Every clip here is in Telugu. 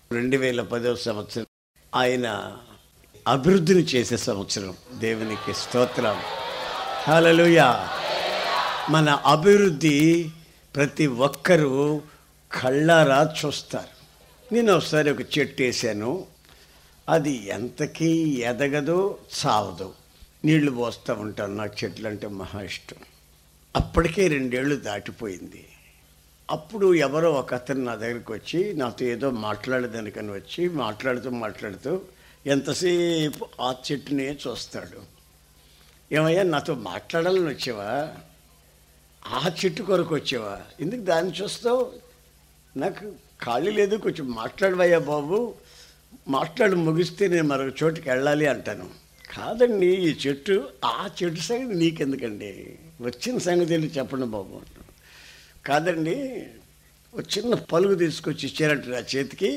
రెండు వేల పదవ సంవత్సరం ఆయన అభివృద్ధిని చేసే సంవత్సరం దేవునికి స్తోత్రం హల్లెలూయా మన అభివృద్ధి ప్రతి ఒక్కరూ కళ్ళారా చూస్తారు నేను ఒకసారి ఒక చెట్టు వేసాను అది ఎంతకీ ఎదగదు చావదు నీళ్లు పోస్తూ ఉంటాను నాకు చెట్లు అంటే మహా ఇష్టం అప్పటికే రెండేళ్ళు దాటిపోయింది అప్పుడు ఎవరో ఒక అతను నా దగ్గరికి వచ్చి నాతో ఏదో మాట్లాడేదానికని వచ్చి మాట్లాడుతూ మాట్లాడుతూ ఎంతసేపు ఆ చెట్టునే చూస్తాడు ఏమయ్యా నాతో మాట్లాడాలని వచ్చావా ఆ చెట్టు కొరకు వచ్చావా ఎందుకు దాన్ని చూస్తావు నాకు ఖాళీ లేదు కొంచెం మాట్లాడవయ్యా బాబు మాట్లాడి ముగిస్తే నేను మరొక చోటుకి వెళ్ళాలి అంటాను కాదండి ఈ చెట్టు ఆ చెట్టు సంగతి నీకెందుకండి వచ్చిన సంగతి ఏంటి చెప్పండి బాబు అంటాను కాదండి ఒక చిన్న పలుగు తీసుకొచ్చి ఇచ్చారంట నా చేతికి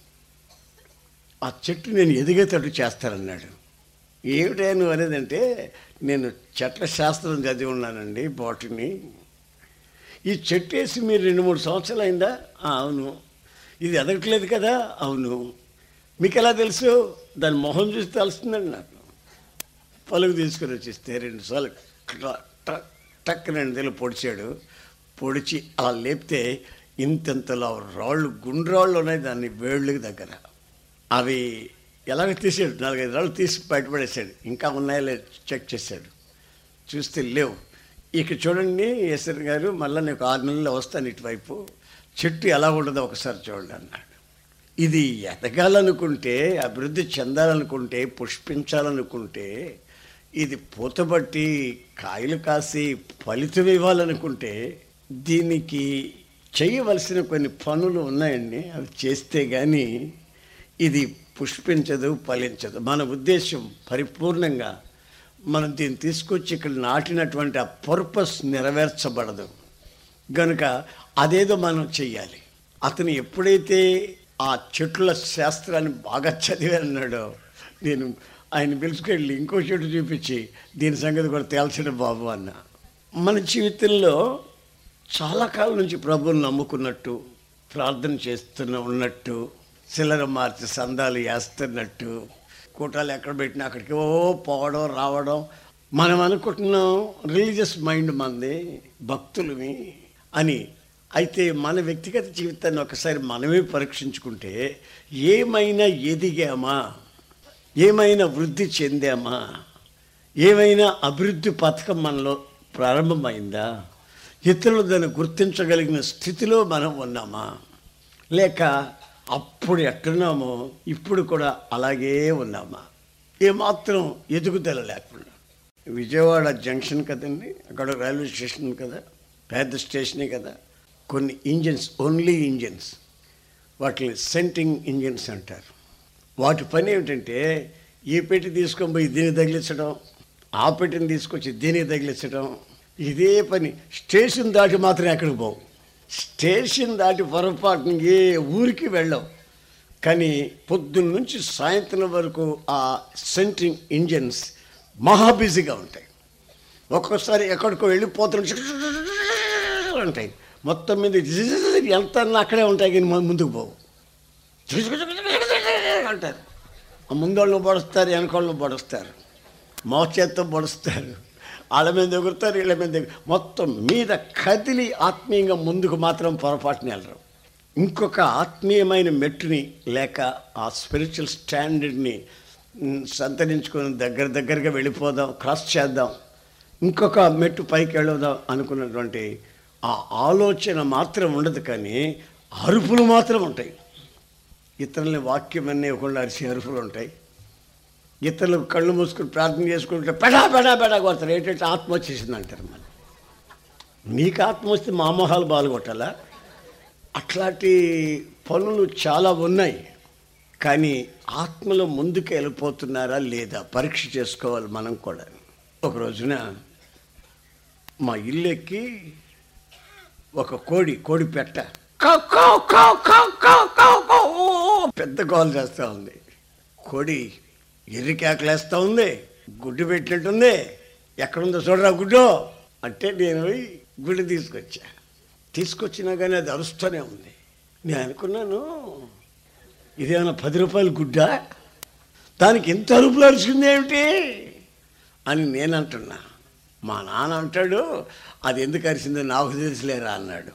ఆ చెట్టు నేను ఎదిగేటట్టు చేస్తానన్నాడు ఏమిటా నువ్వు అనేదంటే నేను చెట్ల శాస్త్రం చదివి ఉన్నానండి బాటిని ఈ చెట్టు వేసి మీరు రెండు మూడు సంవత్సరాలు అయిందా "ఆ, అవును ఇది ఎదగట్లేదు కదా అవును మీకు ఎలా తెలుసు దాని మొహం చూసి తెలుస్తుందండి నాకు పలుగు తీసుకుని వచ్చిస్తే రెండుసార్లు ట- ట- టక్ రెండు నెలలు పొడిచాడు పొడిచి అలా లేపితే ఇంతెంతలో రాళ్ళు గుండ్రాళ్ళు ఉన్నాయి దాన్ని వేళ్ళకి దగ్గర అవి ఎలాగ తీసాడు నాలుగైదు రాళ్ళు తీసి బయటపడేశాడు ఇంకా ఉన్నాయో లేదు చెక్ చేశాడు చూస్తే లేవు ఇక చూడండి ఎస్ఆర్ గారు మళ్ళీ నీకు ఆరు నెలల్లో వస్తాను ఇటువైపు చెట్టు ఎలా ఉండదో ఒకసారి చూడండి అన్నాడు ఇది ఎదగాలనుకుంటే అభివృద్ధి చెందాలనుకుంటే పుష్పించాలనుకుంటే ఇది పూతబట్టి కాయలు కాసి ఫలితం ఇవ్వాలనుకుంటే దీనికి చేయవలసిన కొన్ని పనులు ఉన్నాయండి అవి చేస్తే కానీ ఇది పుష్పించదు ఫలించదు మన ఉద్దేశం పరిపూర్ణంగా మనం దీన్ని తీసుకొచ్చి ఇక్కడ నాటినటువంటి ఆ పర్పస్ నెరవేర్చబడదు గనుక అదేదో మనం చెయ్యాలి అతను ఎప్పుడైతే ఆ చెట్ల శాస్త్రాన్ని బాగా చదివాన్నాడో నేను ఆయన పిలుచుకెళ్ళి ఇంకో చెట్టు చూపించి దీని సంగతి కూడా తేల్చడు బాబు అన్న మన జీవితంలో చాలా కాలం నుంచి ప్రభువుని నమ్ముకున్నట్టు ప్రార్థన చేస్తున్న ఉన్నట్టు చిల్లర మార్చి సందాలు వేస్తున్నట్టు కూటాలు ఎక్కడ పెట్టినా అక్కడికి ఓ పోవడం రావడం మనం అనుకుంటున్నాం రిలీజియస్ మైండ్ మంది భక్తులమి అని అయితే మన వ్యక్తిగత జీవితాన్ని ఒకసారి మనమే పరీక్షించుకుంటే ఏమైనా ఎదిగామా ఏమైనా వృద్ధి చెందామా ఏమైనా అభివృద్ధి పథకం మనలో ప్రారంభమైందా ఇతరులు దాన్ని గుర్తించగలిగిన స్థితిలో మనం ఉన్నామా లేక అప్పుడు ఎట్టున్నామో ఇప్పుడు కూడా అలాగే ఉన్నామా ఏమాత్రం ఎదుగుదల లేకుండా విజయవాడ జంక్షన్ కదండి అక్కడ రైల్వే స్టేషన్ కదా పెద్ద స్టేషనే కదా కొన్ని ఇంజిన్స్ ఓన్లీ ఇంజిన్స్ వాటిని సెంటింగ్ ఇంజిన్స్ అంటారు వాటి పని ఏమిటంటే ఈ పెట్టి తీసుకొని పోయి దీన్ని తగిలించడం ఆ పెట్టిని తీసుకొచ్చి దీనికి తగిలించడం ఇదే పని స్టేషన్ దాటి మాత్రం ఎక్కడికి పోవు స్టేషన్ దాటి పొరపాటున ఏ ఊరికి వెళ్ళవు కానీ పొద్దున్న నుంచి సాయంత్రం వరకు ఆ సెంట్రింగ్ ఇంజన్స్ మహా బిజీగా ఉంటాయి ఒక్కొక్కసారి ఎక్కడికో వెళ్ళిపోతున్న ఉంటాయి మొత్తం మీద ఎంత అక్కడే ఉంటాయి కానీ ము- ముందుకు పోవు అంటారు ఆ ముందోళ్ళు పొడుస్తారు వెనకోళ్ళు పొడుస్తారు మోచేత్తో పొడుస్తారు వాళ్ళ మీద ఎగురుతారు వీళ్ళ మీద ఎగురు- మొత్తం మీద కదిలి ఆత్మీయంగా ముందుకు మాత్రం పొరపాటుని వెళ్ళరు ఇంకొక ఆత్మీయమైన మెట్టుని లేక ఆ స్పిరిచువల్ స్టాండర్డ్ని మ్, సంతరించుకొని దగ్గర దగ్గరగా వెళ్ళిపోదాం క్రాస్ చేద్దాం ఇంకొక మెట్టు పైకి వెళదాం అనుకున్నటువంటి ఆ ఆలోచన మాత్రం ఉండదు కానీ అరుపులు మాత్రం ఉంటాయి ఇతరులని వాక్యం అన్నీ ఒకళ్ళు అరిసి అరుపులు ఉంటాయి ఇతరులు కళ్ళు మూసుకుని ప్రార్థన చేసుకుంటే పెడా పెడా పెడా కొడతారు ఏంటంటే ఆత్మ వచ్చేసింది అంటారు మన నీకు ఆత్మ వస్తే మా మొహాలు బాలుగొట్టాలా అట్లాంటి పనులు చాలా ఉన్నాయి కానీ ఆత్మలో ముందుకు వెళ్ళిపోతున్నారా లేదా పరీక్ష చేసుకోవాలి మనం కూడా ఒక రోజున మా ఇల్లు ఎక్కి ఒక కోడి కోడి పెట్ట కౌ, కౌ, కౌ, కౌ, కౌ, కౌ, కౌ, ఓ, పెద్ద గోల్ చేస్తూ ఉంది కోడి ఎర్రి కేకలేస్తూ ఉంది గుడ్డు పెట్టినట్టుంది ఎక్కడుందో చూడరా గుడ్డు అంటే నేను పోయి గుడ్డు తీసుకొచ్చా తీసుకొచ్చినా కానీ అది అరుస్తూనే ఉంది నేను అనుకున్నాను ఇదేమైనా పది రూపాయల గుడ్డ దానికి ఎంత అరుపులు అరిచింది ఏమిటి అని నేను అంటున్నా మా నాన్న అంటాడు అది ఎందుకు అరిచిందో నాకు తెలుసులేరా అన్నాడు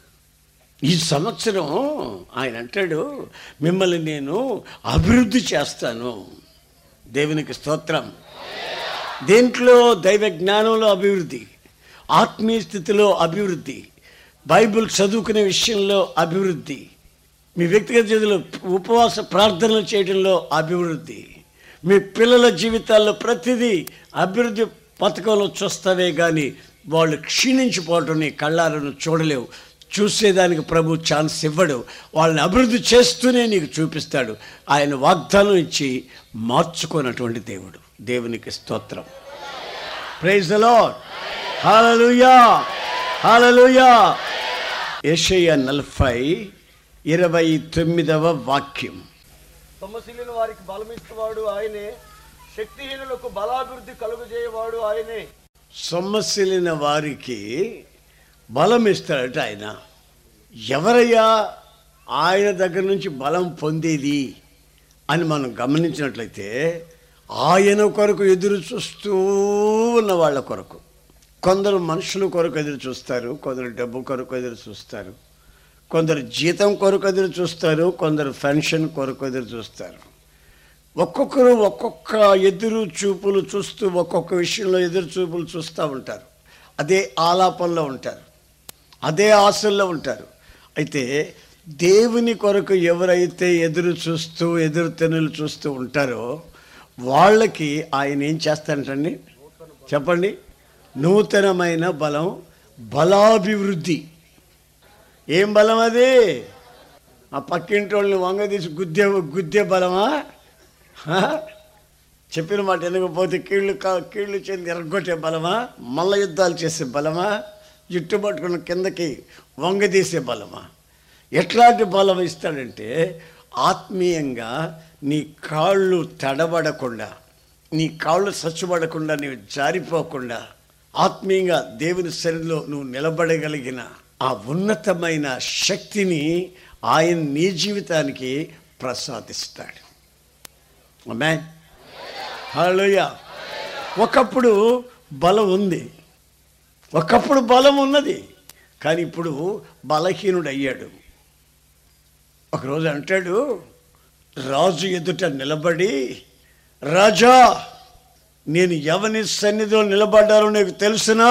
ఈ సంవత్సరం ఆయన అంటాడు మిమ్మల్ని నేను అభివృద్ధి చేస్తాను దేవునికి స్తోత్రం దేంట్లో దైవ జ్ఞానంలో అభివృద్ధి ఆత్మీయ స్థితిలో అభివృద్ధి బైబిల్ చదువుకునే విషయంలో అభివృద్ధి మీ వ్యక్తిగత జీవితంలో ఉపవాస ప్రార్థనలు చేయడంలో అభివృద్ధి మీ పిల్లల జీవితాల్లో ప్రతిదీ అభివృద్ధి పథకంలో చూస్తావే కానీ వాళ్ళు క్షీణించిపోవటం నీ కళ్ళాలను చూడలేవు చూసేదానికి ప్రభు ఛాన్స్ ఇవ్వడు వాళ్ళని అభివృద్ధి చేస్తూనే నీకు చూపిస్తాడు ఆయన వాగ్దానం ఇచ్చి మార్చుకున్నటువంటి దేవుడు దేవునికి స్తోత్రం praise the lord hallelujah hallelujah యెషయా నలభై ఇరవై తొమ్మిదవ వాక్యం సొమ్మశీలిన వారికి బలమిస్తువాడు ఆయనే శక్తిహీనులకు బలాభివృద్ధి కలుగజేయవాడు ఆయనే సొమ్మసిలిన వారికి బలం ఇస్తాడట ఆయన ఎవరయ్యా ఆయన దగ్గర నుంచి బలం పొందేది అని మనం గమనించినట్లయితే ఆయన కొరకు ఎదురు చూస్తూ ఉన్న వాళ్ళ కొరకు కొందరు మనుషుల కొరకు ఎదురు చూస్తారు కొందరు డబ్బు కొరకు ఎదురు చూస్తారు కొందరు జీతం కొరకు ఎదురు చూస్తారు కొందరు పెన్షన్ కొరకు ఎదురు చూస్తారు ఒక్కొక్కరు ఒక్కొక్క ఎదురు చూపులు చూస్తూ ఒక్కొక్క విషయంలో ఎదురు చూపులు చూస్తూ ఉంటారు అదే ఆలాపంలో ఉంటారు అదే ఆశల్లో ఉంటారు అయితే దేవుని కొరకు ఎవరైతే ఎదురు చూస్తూ ఎదురు తెనులు చూస్తూ ఉంటారో వాళ్ళకి ఆయన ఏం చేస్తాడంటండి చెప్పండి నూతనమైన బలం బలాభివృద్ధి ఏం బలం అది ఆ పక్కింటి వాళ్ళని వంగదీసి గుద్దే గుద్దే బలమా హా? చెప్పిన మాట వినకపోతే కీళ్ళు కా కీళ్ళు చెంది ఎరగొట్టే బలమా మల్ల యుద్ధాలు చేసే బలమా జుట్టు పట్టుకున్న కిందకి వంగదీసే బలమా ఎట్లాంటి బలం ఇస్తాడంటే ఆత్మీయంగా నీ కాళ్ళు తడబడకుండా నీ కాళ్ళు సచ్చుబడకుండా నీవు జారిపోకుండా ఆత్మీయంగా దేవుని సన్నిధిలో నువ్వు నిలబడగలిగిన ఆ ఉన్నతమైన శక్తిని ఆయన నీ జీవితానికి ప్రసాదిస్తాడు అమ్మాయి హలోయ ఒకప్పుడు బలం ఉంది ఒకప్పుడు బలం ఉన్నది కానీ ఇప్పుడు బలహీనుడు అయ్యాడు ఒకరోజు అంటాడు రాజు ఎదుట నిలబడి రాజా నేను ఎవని సన్నిధిలో నిలబడ్డారో నీకు తెలుసునా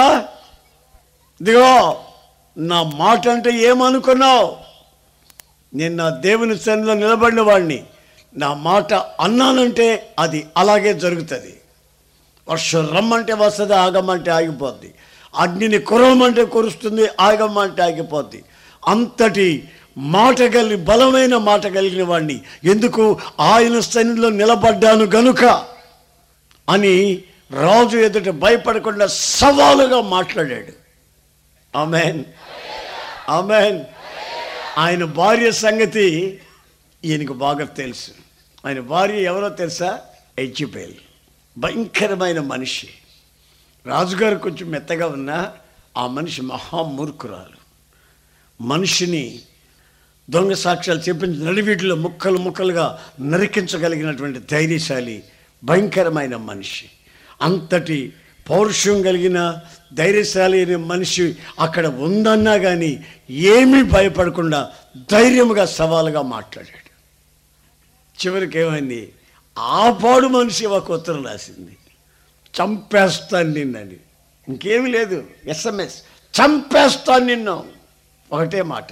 ఇదిగో నా మాట అంటే ఏమనుకున్నావు నేను నా దేవుని సన్నిధిలో నిలబడిన వాడిని నా మాట అన్నానంటే అది అలాగే జరుగుతుంది వర్షం రమ్మంటే వస్తుంది ఆగమంటే ఆగిపోద్ది అగ్నిని కురవమంటే కురుస్తుంది ఆగమంటే ఆగిపోద్ది అంతటి మాట కలిగి బలమైన మాట కలిగిన వాడిని ఎందుకు ఆయన సన్నిధిలో నిలబడ్డాను గనుక అని రాజు ఎదుట భయపడకుండా సవాలుగా మాట్లాడాడు ఆమెన్ ఆమెన్ ఆయన భార్య సంగతి ఈయనకు బాగా తెలుసు ఆయన భార్య ఎవరో తెలుసా హెచ్జిపేల్ భయంకరమైన మనిషి రాజుగారు కొంచెం మెత్తగా ఉన్నా ఆ మనిషి మహామూర్ఖురాలు మనిషిని దొంగ సాక్ష్యాలు చెప్పించి నడివీటిలో ముక్కలు ముక్కలుగా నరికించగలిగినటువంటి ధైర్యశాలి భయంకరమైన మనిషి అంతటి పౌరుషం కలిగిన ధైర్యశాలి అనే మనిషి అక్కడ ఉందన్నా కానీ ఏమీ భయపడకుండా ధైర్యముగా సవాలుగా మాట్లాడాడు చివరికి ఏమైంది ఆ పాడు మనిషి ఒక ఉత్తరం రాసింది చంపేస్తాను నిన్నని ఇంకేమీ లేదు ఎస్ఎంఎస్ చంపేస్తాను నిన్ను ఒకటే మాట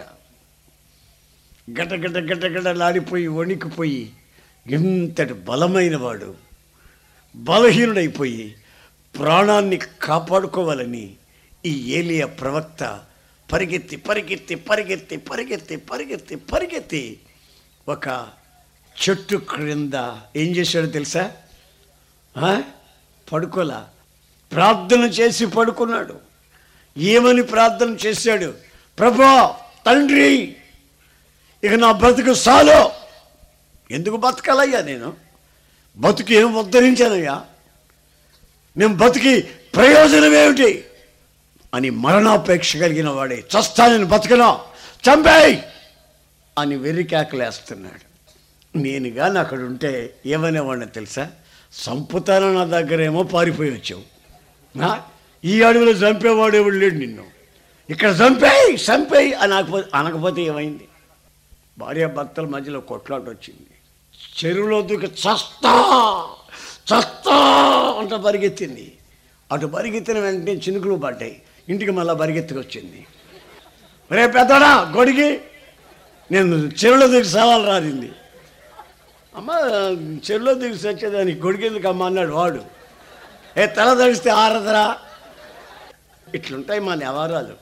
గట గట గట గటలాడిపోయి వణికిపోయి ఎంతటి బలమైన వాడు బలహీనుడైపోయి ప్రాణాన్ని కాపాడుకోవాలని ఈ ఏలియా ప్రవక్త పరిగెత్తి పరిగెత్తి పరిగెత్తి పరిగెత్తి పరిగెత్తి పరిగెత్తి ఒక చెట్టు క్రింద ఏం చేశాడో తెలుసా ఆ? పడుకోలా ప్రార్థన చేసి పడుకున్నాడు ఏమని ప్రార్థన చేశాడు ప్రభా తండ్రి ఇక నా బ్రతుకు సాలో ఎందుకు బతకాలయ్యా నేను బతుకు ఏం ఉద్ధరించానయ్యా నేను బతికి ప్రయోజనం ఏమిటి అని మరణాపేక్ష కలిగిన వాడే చస్తా నేను బతకనా చంపేయ్ అని వెర్రి కేకలేస్తున్నాడు నేను కానీ అక్కడ ఉంటే ఏమనేవాడిని తెలుసా సంపుతాను నా దగ్గరేమో పారిపోయి వచ్చావు నా? ఈ అడవిలో చంపేవాడు ఎవడు లేడు నిన్ను ఇక్కడ చంపేయి చంపేయి అనకపోతే అనకపోతే ఏమైంది భార్య భర్తల మధ్యలో కొట్లాట వచ్చింది చెరువులో దూకి చస్తా చస్తా అంట పరిగెత్తింది అటు పరిగెత్తిన వెంటనే చినుకులు పడ్డాయి ఇంటికి మళ్ళీ పరిగెత్తుకొచ్చింది రే పెద్దడా గొడిగి నేను చెరువులో దిగి సవాలు రాదింది అమ్మ చెరువులో దిగి సచ్చేదానికి గొడిగెందుకు అమ్మ అన్నాడు వాడు ఏ తల తడిస్తే ఆరదరా ఇట్లుంటాయి మా వ్యవహారాలు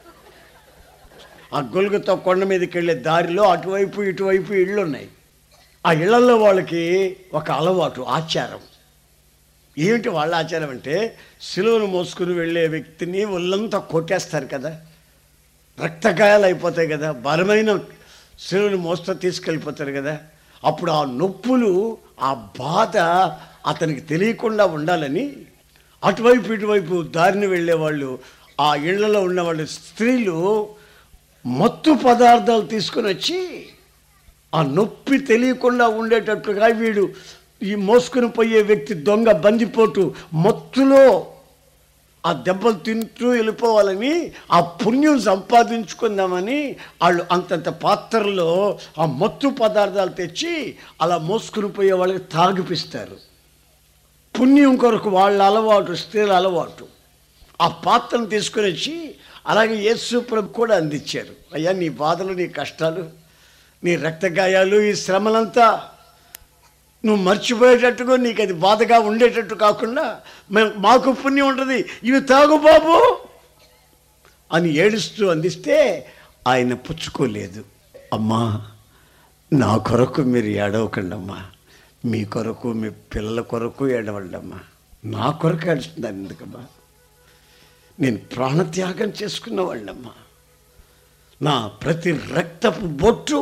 ఆ గొలుగుతో కొండ మీదకి వెళ్ళే దారిలో అటువైపు ఇటువైపు ఇళ్ళు ఉన్నాయి ఆ ఇళ్లలో వాళ్ళకి ఒక అలవాటు ఆచారం ఏమిటి వాళ్ళ ఆచారం అంటే సిలువను మోసుకుని వెళ్ళే వ్యక్తిని ఒళ్ళంతా కొట్టేస్తారు కదా రక్తగాయాలు అయిపోతాయి కదా బలమైన శిలువను మోస్తా తీసుకెళ్ళిపోతారు కదా అప్పుడు ఆ నొప్పులు ఆ బాధ అతనికి తెలియకుండా ఉండాలని అటువైపు ఇటువైపు దారిని వెళ్ళేవాళ్ళు ఆ ఇళ్లలో ఉన్నవాళ్ళు స్త్రీలు మత్తు పదార్థాలు తీసుకొని వచ్చి ఆ నొప్పి తెలియకుండా ఉండేటట్లుగా వీడు ఈ మోసుకుని పోయే వ్యక్తి దొంగ బందిపోటు మత్తులో ఆ దెబ్బలు తింటూ వెళ్ళిపోవాలని ఆ పుణ్యం సంపాదించుకుందామని వాళ్ళు అంతంత పాత్రలో ఆ మత్తు పదార్థాలు తెచ్చి అలా మోసుకుని పోయే వాళ్ళకి తాగిపిస్తారు పుణ్యం కొరకు వాళ్ళ అలవాటు స్త్రీల అలవాటు ఆ పాత్రను తీసుకొని వచ్చి అలాగే యేసు ప్రభు కూడా అందించారు అయ్యా నీ బాధలు నీ కష్టాలు నీ రక్తగాయాలు ఈ శ్రమలంతా నువ్వు మర్చిపోయేటట్టుగా నీకు అది బాధగా ఉండేటట్టు కాకుండా మేము మాకు పుణ్యం ఉంటుంది ఇవి తాగు బాబు అని ఏడుస్తూ అందిస్తే ఆయన పుచ్చుకోలేదు అమ్మా నా కొరకు మీరు ఏడవకండి అమ్మా మీ కొరకు మీ పిల్లల కొరకు ఏడవండి అమ్మా నా కొరకు ఏడుస్తున్నాను ఎందుకమ్మా నేను ప్రాణత్యాగం చేసుకున్నవాళ్ళమ్మా నా ప్రతి రక్తపు బొట్టు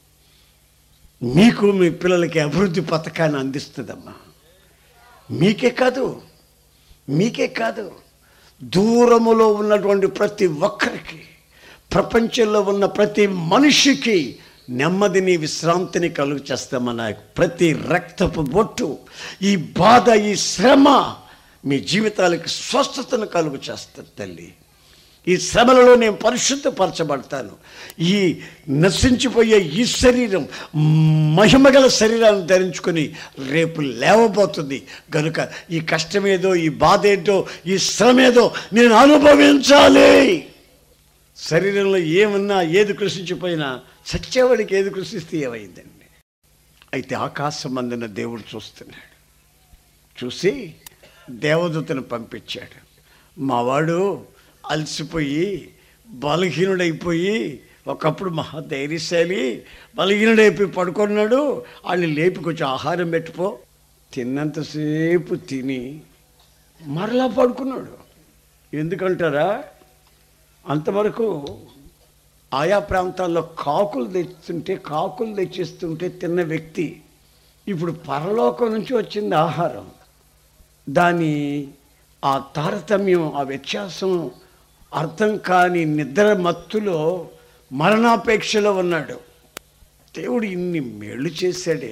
మీకు మీ పిల్లలకి అభివృద్ధి పథకాన్ని అందిస్తుందమ్మా మీకే కాదు మీకే కాదు దూరములో ఉన్నటువంటి ప్రతి ఒక్కరికి ప్రపంచంలో ఉన్న ప్రతి మనిషికి నెమ్మదిని విశ్రాంతిని కలుగు చేస్తామన్న ప్రతి రక్తపు బొట్టు ఈ బాధ ఈ శ్రమ మీ జీవితాలకు స్వస్థతను కలుగు చేస్తుంది తల్లి ఈ శ్రమలలో నేను పరిశుద్ధపరచబడతాను ఈ నశించిపోయే ఈ శరీరం మహిమగల శరీరాన్ని ధరించుకొని రేపు లేవబోతుంది కనుక ఈ కష్టమేదో ఈ బాధ ఏంటో ఈ శ్రమేదో నేను అనుభవించాలి శరీరంలో ఏమన్నా ఏది కృషించిపోయినా సత్యవాడికి ఏది కృషిస్తే ఏమైందండి అయితే ఆకాశం అందున దేవుడు చూస్తున్నాడు చూసి దేవదూతను పంపించాడు మావాడు అలసిపోయి బలహీనుడైపోయి ఒకప్పుడు మహా ధైర్యశాలి బలహీనుడైపోయి పడుకున్నాడు వాళ్ళని లేపి కొంచెం ఆహారం పెట్టుకో తిన్నంతసేపు తిని మరలా పడుకున్నాడు ఎందుకంటారా అంతవరకు ఆయా ప్రాంతాల్లో కాకులు తెచ్చుతుంటే కాకులు తెచ్చిస్తుంటే తిన్న వ్యక్తి ఇప్పుడు పరలోకం నుంచి వచ్చింది ఆహారం దాని ఆ తారతమ్యం ఆ వ్యత్యాసం అర్థం కాని నిద్ర మత్తులో మరణాపేక్షలో ఉన్నాడు దేవుడు ఇన్ని మేళ్ళు చేశాడే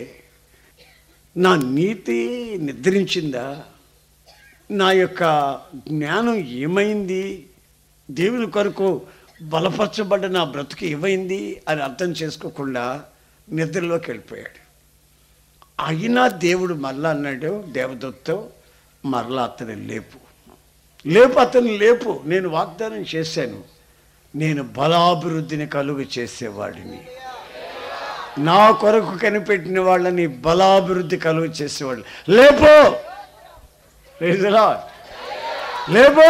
నా నీతి నిద్రించిందా నా యొక్క జ్ఞానం ఏమైంది దేవుని కొరకు బలపరచబడ్డ నా బ్రతుకు ఏమైంది అని అర్థం చేసుకోకుండా నిద్రలోకి వెళ్ళిపోయాడు అయినా దేవుడు మరలా అన్నాడు దేవదత్తో మరలా అతని లేపు లేపు అతను లేపు నేను వాగ్దానం చేశాను నేను బలాభివృద్ధిని కలుగు చేసేవాడిని నా కొరకు కనిపెట్టిన వాళ్ళని బలాభివృద్ధి కలుగు చేసేవాళ్ళు లేపు Praise the Lord. లేపు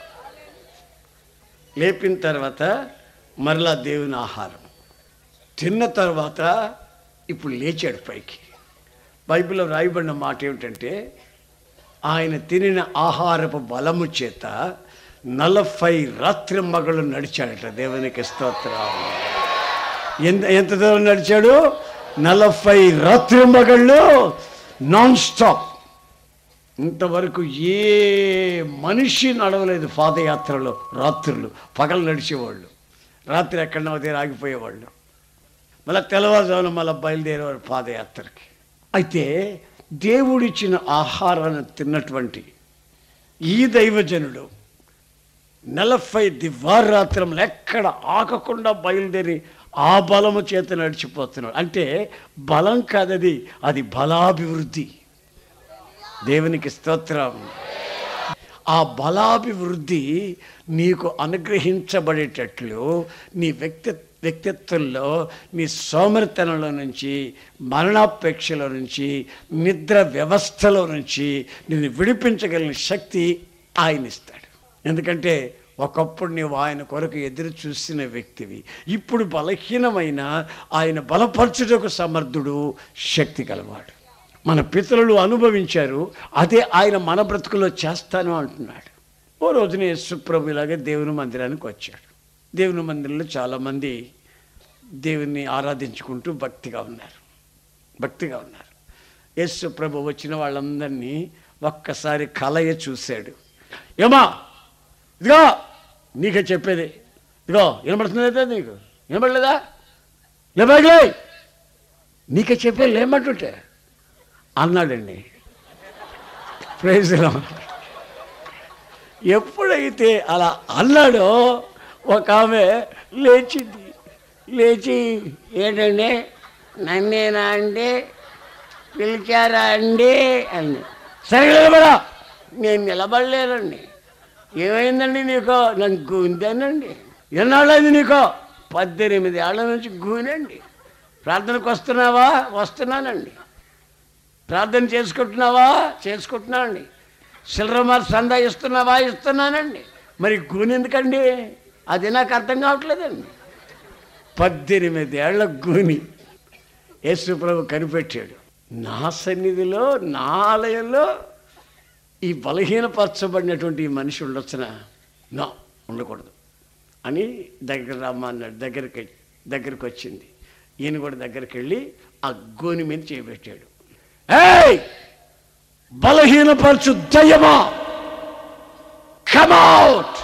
లేపిన తర్వాత మరలా దేవుని ఆహారం తిన్న తర్వాత ఇప్పుడు లేచాడు పైకి బైబిల్లో రాయబడిన మాట ఏమిటంటే ఆయన తినిన ఆహారపు బలము చేత నలభై రాత్రి మగళ్ళు నడిచాడట దేవునికి స్తోత్రం ఎంత ఎంత దూరం నడిచాడు నలభై రాత్రి మగళ్ళు నాన్ స్టాప్ ఇంతవరకు ఏ మనిషి నడవలేదు పాదయాత్రలో రాత్రులు పగలు నడిచేవాళ్ళు రాత్రి ఎక్కడో దగ్గర ఆగిపోయేవాళ్ళు మళ్ళీ తెల్లవారుజామున మళ్ళీ బయలుదేరేవారు పాదయాత్రకి అయితే దేవుడిచ్చిన ఆహారాన్ని తిన్నటువంటి ఈ దైవజనుడు నలభై దివారాత్రములు ఎక్కడ ఆగకుండా బయలుదేరి ఆ బలము చేత నడిచిపోతున్నాడు అంటే బలం కాదది అది బలాభివృద్ధి దేవునికి స్తోత్రం ఆ బలాభివృద్ధి నీకు అనుగ్రహించబడేటట్లు నీ వ్యక్తి వ్యక్తిత్వంలో నీ సోమరితనంలో నుంచి మరణాపేక్షలో నుంచి నిద్ర వ్యవస్థలో నుంచి నిన్ను విడిపించగలిగిన శక్తి ఆయన ఇస్తాడు ఎందుకంటే ఒకప్పుడు నీవు ఆయన కొరకు ఎదురు చూసిన వ్యక్తివి ఇప్పుడు బలహీనమైన ఆయన బలపరచుటకు సమర్థుడు శక్తి గలవాడు మన పితరులు అనుభవించారు అదే ఆయన మన బ్రతుకులో చేస్తాను అంటున్నాడు ఓ రోజున యేసుప్రభు ఇలాగే దేవుని మందిరానికి వచ్చాడు దేవుని మందిరంలో చాలామంది దేవుని ఆరాధించుకుంటూ భక్తిగా ఉన్నారు భక్తిగా ఉన్నారు యేసు ప్రభు వచ్చిన వాళ్ళందరినీ ఒక్కసారి కలయ చూశాడు ఏమా ఇదిగో నీకే చెప్పేది ఇదిగో వినబడుతుందా నీకు వినబడలేదా లేబాగ్లే నీకే చెప్పేది లేమంటుంటే అన్నాడండి ప్రైజ్ ఎప్పుడైతే అలా అన్నాడో ఒక ఆమె లేచింది లేచి ఏంటండి నన్నేనా అండి పిలిచారా అండి అండి సరే నిలబడా నేను నిలబడలేనండి ఏమైందండి నీకో నాకు గుందేనండి ఎన్నాళ్ళైంది నీకో పద్దెనిమిది ఏళ్ళ నుంచి గూనండి ప్రార్థనకు వస్తున్నావా వస్తున్నానండి ప్రార్థన చేసుకుంటున్నావా చేసుకుంటున్నానండి సిల్లరమార్ సందా ఇస్తున్నావా ఇస్తున్నానండి మరి గూనె ఎందుకండి అది నాకు అర్థం కావట్లేదండి పద్దెనిమిది ఏళ్ల గూని యేసుప్రభు కనిపెట్టాడు నా సన్నిధిలో నా ఆలయంలో ఈ బలహీనపరచబడినటువంటి ఈ మనిషి ఉండొచ్చునా నో ఉండకూడదు అని దగ్గర రమ్మన్నాడు దగ్గరికి దగ్గరికి వచ్చింది ఈయన కూడా దగ్గరికి వెళ్ళి ఆ గోని మీద చేపెట్టాడు ఏయ్ బలహీనపరచు దయ్యమా కమౌట్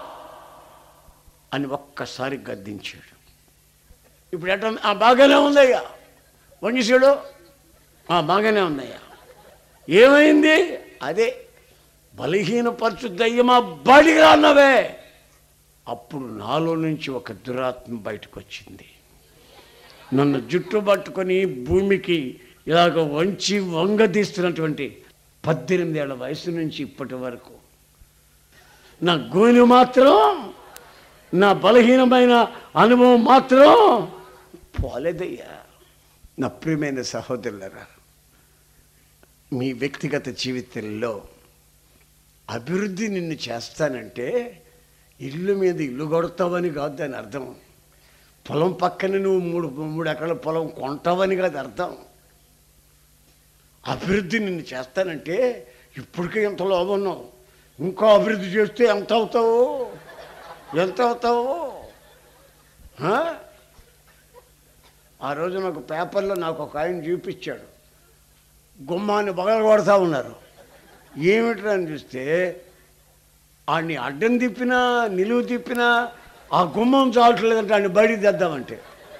అని ఒక్కసారి గద్దించాడు ఇప్పుడు ఎట్లా ఉంది? ఆ బాగానే ఉందయ్యా వంగిసుడు ఆ బాగానే ఉందయ్యా ఏమైంది అదే బలహీనపరచు దయ్యమా బడిగా అన్నవే అప్పుడు నాలో నుంచి ఒక దురాత్మ బయటకు వచ్చింది నన్ను జుట్టు పట్టుకొని భూమికి ఇలాగ వంచి వంగదీస్తున్నటువంటి పద్దెనిమిది ఏళ్ళ వయసు నుంచి ఇప్పటి వరకు నా గోని మాత్రం నా బలహీనమైన అనుభవం మాత్రం పోలేదయ్యా నా ప్రియమైన సహోదరులరా మీ వ్యక్తిగత జీవితంలో అభివృద్ధి నిన్ను చేస్తానంటే ఇల్లు మీద ఇల్లు కొడతావని కాదు దాని అర్థం పొలం పక్కన నువ్వు మూడు మూడు ఎకరాల పొలం కొంటావని కాదు అర్థం అభివృద్ధి నిన్ను చేస్తానంటే ఇప్పటికే ఎంత లోభం ఉన్నావు ఇంకో అభివృద్ధి చేస్తే ఎంత అవుతావు ఎంత అవుతావు ఆ? ఆ రోజు నాకు పేపర్లో నాకు ఒక ఆయన చూపించాడు గుమ్మాన్ని బగల కొడతా ఉన్నారు ఏమిట్రా అని చూస్తే ఆడిని అడ్డం తిప్పినా నిలువు తిప్పినా ఆ గుమ్మం చాలట్లేదంటే ఆడిని బయటికి తెద్దామంటే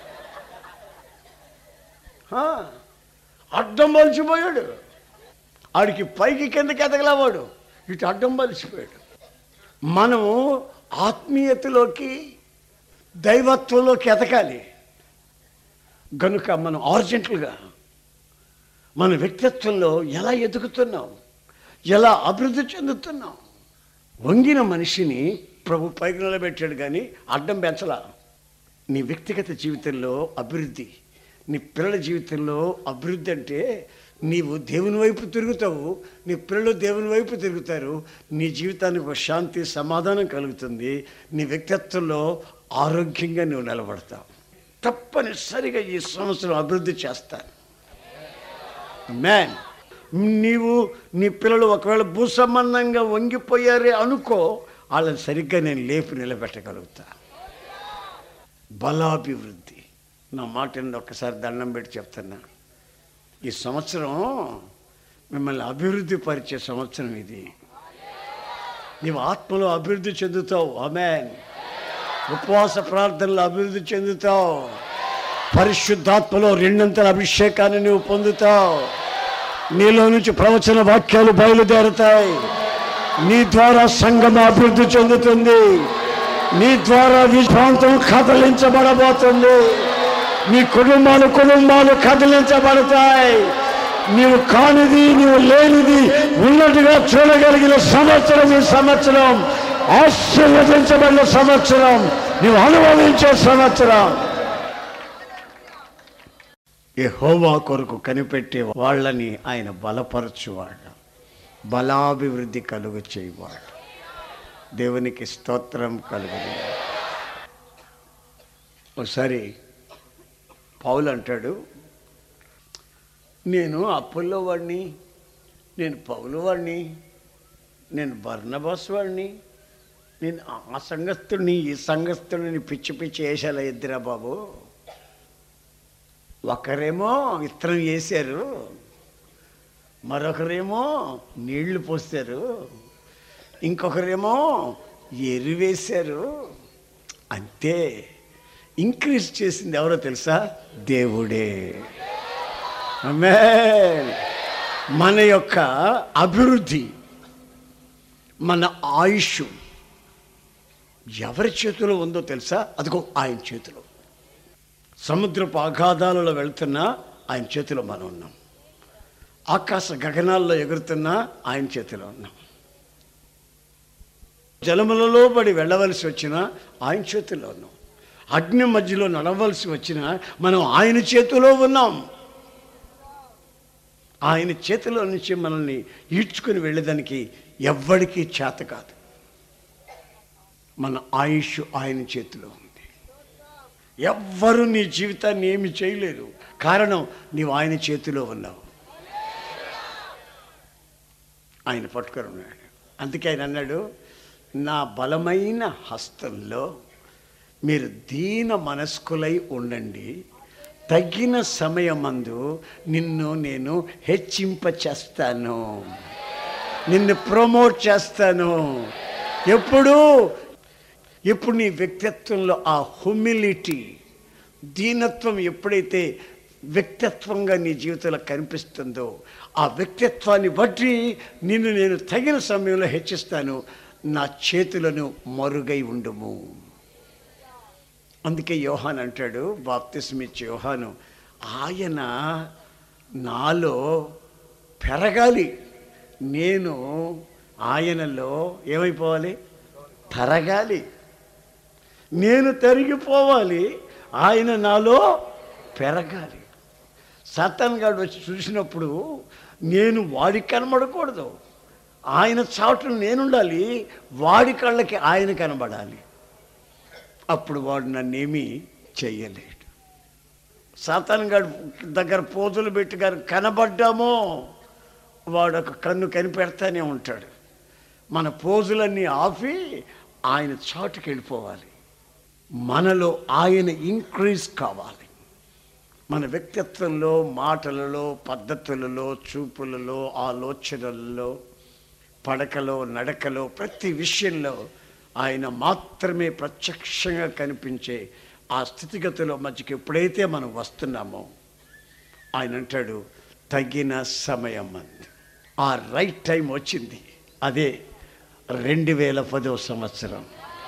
ఆ, అడ్డం బలిసిపోయాడు ఆడికి పైకి కిందకి ఎదగలేవాడు ఇటు అడ్డం బలిసిపోయాడు మనము ఆత్మీయతలోకి దైవత్వంలోకి ఎదగాలి గనుక మనం ఆర్జెంటల్గా మన వ్యక్తిత్వంలో ఎలా ఎదుగుతున్నాం ఎలా అభివృద్ధి చెందుతున్నాం వంగిన మనిషిని ప్రభు పైకి నిలబెట్టాడు కానీ అడ్డం పెంచలా నీ వ్యక్తిగత జీవితంలో అభివృద్ధి నీ పిల్లల జీవితంలో అభివృద్ధి అంటే నీవు దేవుని వైపు తిరుగుతావు నీ పిల్లలు దేవుని వైపు తిరుగుతారు నీ జీవితానికి ఒక శాంతి సమాధానం కలుగుతుంది నీ వ్యక్తిత్వంలో ఆరోగ్యంగా నువ్వు నిలబడతావు తప్పనిసరిగా ఈ సంవత్సరం అభివృద్ధి చేస్తాను మ్యాన్ నీవు నీ పిల్లలు ఒకవేళ భూ సంబంధంగా వంగిపోయారే అనుకో వాళ్ళని సరిగ్గా నేను లేపి నిలబెట్టగలుగుతా బలాభివృద్ధి నా మాటని ఒక్కసారి దండం పెట్టి చెప్తున్నా ఈ సంవత్సరం మిమ్మల్ని అభివృద్ధి పరిచే సంవత్సరం ఇది నీవు ఆత్మలో అభివృద్ధి చెందుతావు ఆమెన్ ఉపవాస ప్రార్థనలో అభివృద్ధి చెందుతావు పరిశుద్ధాత్మలో రెండంతల అభిషేకాన్ని నువ్వు పొందుతావు నీలో నుంచి ప్రవచన వాక్యాలు బయలుదేరుతాయి నీ ద్వారా సంఘం అభివృద్ధి చెందుతుంది నీ ద్వారా ఈ ప్రాంతం కదలించబడబోతుంది నీ కుటుంబాలు కుటుంబాలు కదిలించబడతాయి నీవు కానిది నీవు లేనిది ఉన్నట్టుగా చూడగలిగిన సంవత్సరం ఈ సంవత్సరం ఆశీర్వదించబడిన సంవత్సరం నీవు అనుభవించే సంవత్సరం యెహోవా కొరకు కనిపెట్టే వాళ్ళని ఆయన బలపరచువాడు బలాభివృద్ధి కలుగు చేయవాడు దేవునికి స్తోత్రం కలుగును ఒకసారి పౌలు అంటాడు నేను అప్పుల్లో వాడిని నేను పౌలు వాడిని నేను బర్ణబాస్ వాడిని నేను ఆ సంఘస్థుడిని ఈ సంఘస్థుడిని పిచ్చి పిచ్చి వేసాల ఇద్దరా బాబు ఒకరేమో విత్తనం వేశారు మరొకరేమో నీళ్లు పోస్తారు ఇంకొకరేమో ఎరువేశారు అంతే ఇంక్రీజ్ చేసింది ఎవరో తెలుసా దేవుడే ఆమేన్. మన యొక్క అభివృద్ధి మన ఆయుష్ ఎవరి చేతిలో ఉందో తెలుసా అదిగో ఆయన చేతిలో సముద్రపు అగాధాలలో వెళ్తున్నా ఆయన చేతిలో మనం ఉన్నాం ఆకాశ గగనాల్లో ఎగురుతున్నా ఆయన చేతిలో ఉన్నాం జలములలో పడి వెళ్ళవలసి వచ్చినా ఆయన చేతిలో ఉన్నాం అగ్ని మధ్యలో నడవలసి వచ్చినా మనం ఆయన చేతిలో ఉన్నాం ఆయన చేతిలో నుంచి మనల్ని ఈడ్చుకుని వెళ్ళేదానికి ఎవ్వడికి చేత కాదు మన ఆయుష్ ఆయన చేతిలో ఉంది ఎవ్వరు నీ జీవితాన్ని ఏమి చేయలేరు కారణం నీవు ఆయన చేతిలో ఉన్నావు ఆయన పట్టుకొని ఉన్నాడు అందుకే ఆయన అన్నాడు నా బలమైన హస్తంలో మీరు దీన మనస్కులై ఉండండి తగిన సమయమందు నిన్ను నేను హెచ్చింప చేస్తాను నిన్ను ప్రమోట్ చేస్తాను ఎప్పుడు ఇప్పుడు నీ వ్యక్తిత్వంలో ఆ హ్యూమిలిటీ దీనత్వం ఎప్పుడైతే వ్యక్తిత్వంగా నీ జీవితంలో కనిపిస్తుందో ఆ వ్యక్తిత్వాన్ని బట్టి నిన్ను నేను తగిన సమయంలో హెచ్చిస్తాను నా చేతులను మరుగై ఉండుము అందుకే యోహాన్ అంటాడు బాప్తిస్మిచ్చే యోహాను ఆయన నాలో పెరగాలి నేను ఆయనలో ఏమైపోవాలి తరగాలి నేను తరిగిపోవాలి ఆయన నాలో పెరగాలి సతన్ గాడు వచ్చి చూసినప్పుడు నేను వాడికి కనబడకూడదు ఆయన చాటున నేనుండాలి వాడి కళ్ళకి ఆయన కనబడాలి అప్పుడు వాడు నన్నేమీ చెయ్యలేడు సాతాన్ గారు దగ్గర పోజులు పెట్టి గారు కనబడ్డామో వాడు ఒక కన్ను కనిపెడతానే ఉంటాడు మన పోజులన్నీ ఆపి ఆయన చాటుకి వెళ్ళిపోవాలి మనలో ఆయన ఇంక్రీజ్ కావాలి మన వ్యక్తిత్వంలో మాటలలో పద్ధతులలో చూపులలో ఆలోచనలలో పడకలో నడకలో ప్రతి విషయంలో ఆయన మాత్రమే ప్రత్యక్షంగా కనిపించే ఆ స్థితిగతిలో మధ్యకి ఎప్పుడైతే మనం వస్తున్నామో ఆయన అంటాడు తగిన సమయం అంది ఆ రైట్ టైం వచ్చింది అదే రెండు వేల పదో సంవత్సరం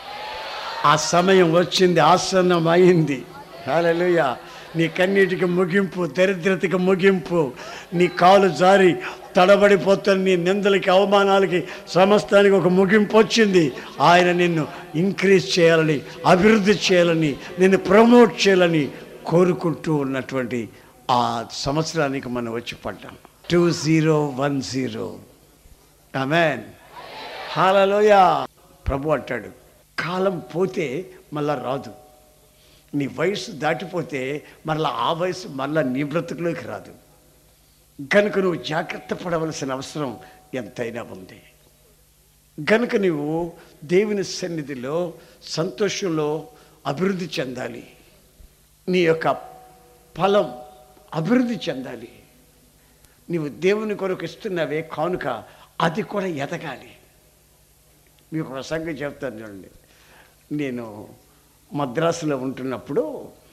ఆ సమయం వచ్చింది ఆసన్నం అయింది హల్లెలూయా నీ కన్నీటికి ముగింపు దరిద్రతకి ముగింపు నీ కాలు జారి తడబడిపోతున్న నీ నిందలకి అవమానాలకి సమస్తానికి ఒక ముగింపు వచ్చింది ఆయన నిన్ను ఇంక్రీజ్ చేయాలని అభివృద్ధి చేయాలని నిన్ను ప్రమోట్ చేయాలని కోరుకుంటూ ఉన్నటువంటి ఆ సంవత్సరానికి మనం వచ్చి పడ్డాం two zero one zero amen hallelujah ప్రభు అంటాడు కాలం పోతే మళ్ళా రాదు నీ వయసు దాటిపోతే మరలా ఆ వయసు మరలా నీ బ్రతుకులోకి రాదు కనుక నువ్వు జాగ్రత్త పడవలసిన అవసరం ఎంతైనా ఉంది కనుక నువ్వు దేవుని సన్నిధిలో సంతోషంలో అభివృద్ధి చెందాలి నీ యొక్క ఫలం అభివృద్ధి చెందాలి నీవు దేవుని కొరకు ఇస్తున్నవే కానుక అది కూడా ఎదగాలి మీకు ఒక సంగతి చెప్తాను చూడండి నేను మద్రాసులో ఉంటున్నప్పుడు